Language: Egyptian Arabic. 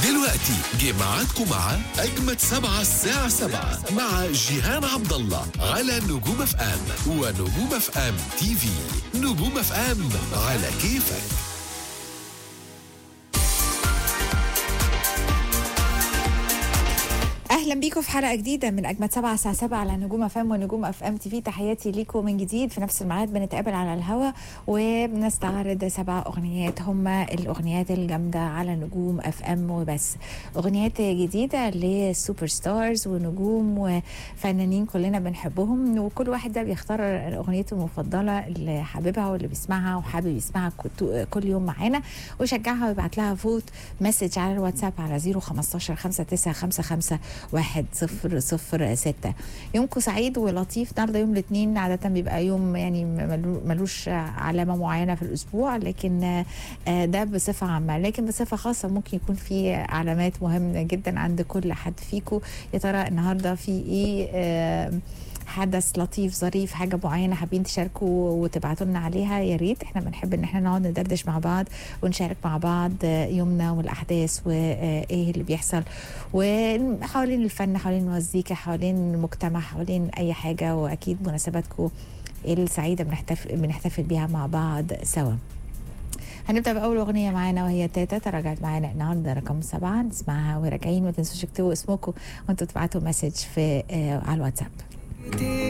دلوقتي جه ميعادكم مع أجمد سبعة الساعة سبعة مع جيهان عبد الله على نجوم اف ام ونجوم اف ام تي في نجوم اف ام على كيفك اهلا بيكم في حلقه جديده من اجمد سبعة الساعه 7 على نجوم اف ام ونجوم اف ام تي في تحياتي ليكم من جديد في نفس الميعاد بنتقابل على الهوا وبنستعرض سبع اغنيات هم الاغنيات الجامده على نجوم اف ام وبس اغنيات جديده للسوبر ستارز ونجوم وفنانين كلنا بنحبهم وكل واحد ده بيختار اغنيته المفضله اللي حاببها واللي بيسمعها وحابب يسمعها كت- كل يوم معانا ويشجعها ويبعت لها فوت مسج على الواتساب على 015 5955 واحد صفر صفر ستة يومكم سعيد ولطيف النهارده يوم الاثنين عادة بيبقى يوم يعني ملو- ملوش علامة معينة في الأسبوع لكن آه، ده بصفة عامة لكن بصفة خاصة ممكن يكون في علامات مهمة جدا عند كل حد فيكم يا ترى النهارده في ايه آه، حدث لطيف ظريف حاجه معينه حابين تشاركوا وتبعتوا لنا عليها يا ريت احنا بنحب ان احنا نقعد ندردش مع بعض ونشارك مع بعض آه، يومنا والاحداث وايه اللي بيحصل وحوالين الفن حوالين المزيكا حوالين المجتمع حوالين اي حاجه واكيد مناسباتكم السعيده بنحتفل بنحتفل بيها مع بعض سوا هنبدا باول اغنيه معانا وهي تاتا تراجعت معانا النهارده رقم سبعه نسمعها وراجعين ما تنسوش تكتبوا اسمكم وانتوا تبعتوا مسج في آه على الواتساب